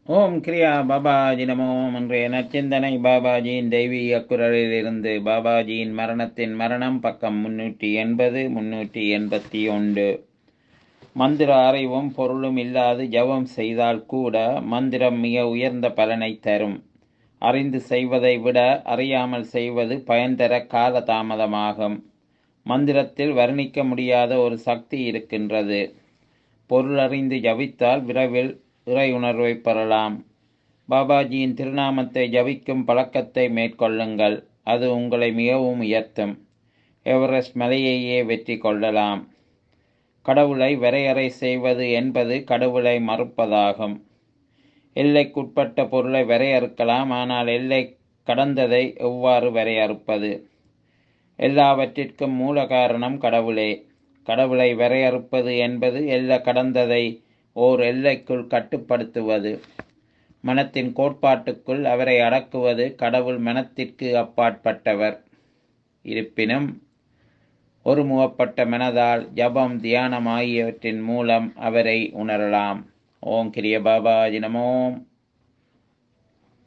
ஓம் கிரியா பாபாஜி நமோ இன்றைய நச்சிந்தனை பாபாஜியின் தெய்வீக குரலிலிருந்து பாபாஜியின் மரணத்தின் மரணம் பக்கம் முன்னூற்றி எண்பது முன்னூற்றி எண்பத்தி ஒன்று மந்திர அறிவும் பொருளும் இல்லாது ஜபம் செய்தால் கூட மந்திரம் மிக உயர்ந்த பலனை தரும் அறிந்து செய்வதை விட அறியாமல் செய்வது பயன் தர கால தாமதமாகும் மந்திரத்தில் வர்ணிக்க முடியாத ஒரு சக்தி இருக்கின்றது பொருள் அறிந்து ஜபித்தால் விரைவில் இறை உணர்வை பெறலாம் பாபாஜியின் திருநாமத்தை ஜபிக்கும் பழக்கத்தை மேற்கொள்ளுங்கள் அது உங்களை மிகவும் உயர்த்தும் எவரெஸ்ட் மலையையே வெற்றி கொள்ளலாம் கடவுளை வரையறை செய்வது என்பது கடவுளை மறுப்பதாகும் எல்லைக்குட்பட்ட பொருளை வரையறுக்கலாம் ஆனால் எல்லை கடந்ததை எவ்வாறு வரையறுப்பது எல்லாவற்றிற்கும் மூல காரணம் கடவுளே கடவுளை வரையறுப்பது என்பது எல்லை கடந்ததை ஓர் எல்லைக்குள் கட்டுப்படுத்துவது மனத்தின் கோட்பாட்டுக்குள் அவரை அடக்குவது கடவுள் மனத்திற்கு அப்பாற்பட்டவர் இருப்பினும் ஒருமுகப்பட்ட மனதால் ஜபம் தியானம் ஆகியவற்றின் மூலம் அவரை உணரலாம் ஓம் கிரிய பாபாஜி நமோம்